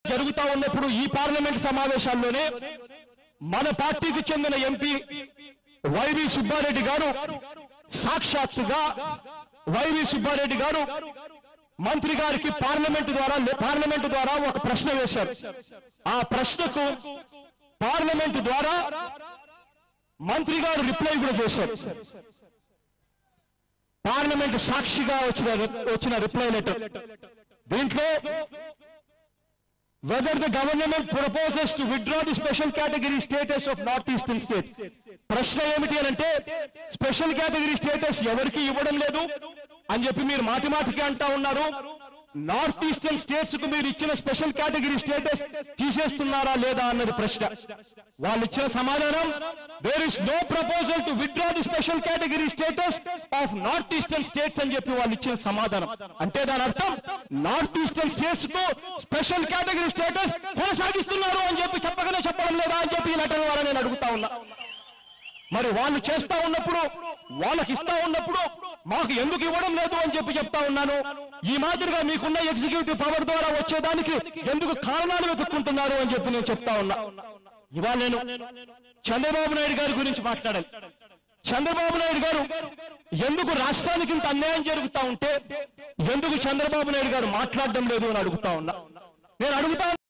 జరుగుతా ఉన్నప్పుడు ఈ పార్లమెంట్ సమావేశాల్లోనే మన పార్టీకి చెందిన ఎంపీ వైవి సుబ్బారెడ్డి గారు సాక్షాత్తుగా వైవి సుబ్బారెడ్డి గారు మంత్రి గారికి పార్లమెంట్ ద్వారా పార్లమెంట్ ద్వారా ఒక ప్రశ్న వేశారు ఆ ప్రశ్నకు పార్లమెంట్ ద్వారా మంత్రి గారు రిప్లై కూడా చేశారు పార్లమెంట్ సాక్షిగా వచ్చిన వచ్చిన రిప్లై లెటర్ దీంట్లో whether the government proposes to withdraw the special category status of north eastern state ప్రశ్న ఏమిటి అని అంటే స్పెషల్ కేటగిరీ స్టేటస్ ఎవరికి ఇవ్వడం లేదు అని చెప్పి మీరు మాటి మాటికి అంటా ఉన్నారు నార్త్ ఈస్టర్న్ స్టేట్స్ కు మీరు ఇచ్చిన స్పెషల్ కేటగిరీ స్టేటస్ తీసేస్తున్నారా లేదా అన్నది ప్రశ్న వాళ్ళు ఇచ్చిన సమాధానం there is no proposal to withdraw the special category status of north eastern states అని చెప్పి వాళ్ళు ఇచ్చిన సమాధానం అంటే దాని అర్థం నార్త్ ఈస్టర్న్ స్టేట్స్ కు స్పెషల్ కేటగిరీ స్టేటస్ కొనసాగిస్తున్నారు అని చెప్పి చెప్పగానే చెప్పడం లేదా అని చెప్పి ఈ లెటర్ ద్వారా నేను అడుగుతా ఉన్నా మరి వాళ్ళు చేస్తా ఉన్నప్పుడు వాళ్ళకి ఇస్తా ఉన్నప్పుడు మాకు ఎందుకు ఇవ్వడం లేదు అని చెప్పి చెప్తా ఉన్నాను ఈ మాదిరిగా మీకున్న ఎగ్జిక్యూటివ్ పవర్ ద్వారా వచ్చేదానికి ఎందుకు కారణాలు వెతుక్కుంటున్నారు అని చెప్పి నేను చెప్తా ఉన్నా ఇవాళ నేను చంద్రబాబు నాయుడు గారి గురించి మాట్లాడాలి చంద్రబాబు నాయుడు గారు ఎందుకు రాష్ట్రానికి ఇంత అన్యాయం జరుగుతా ఉంటే ఎందుకు చంద్రబాబు నాయుడు గారు మాట్లాడడం లేదు అని అడుగుతా ఉన్నా నేను అడుగుతా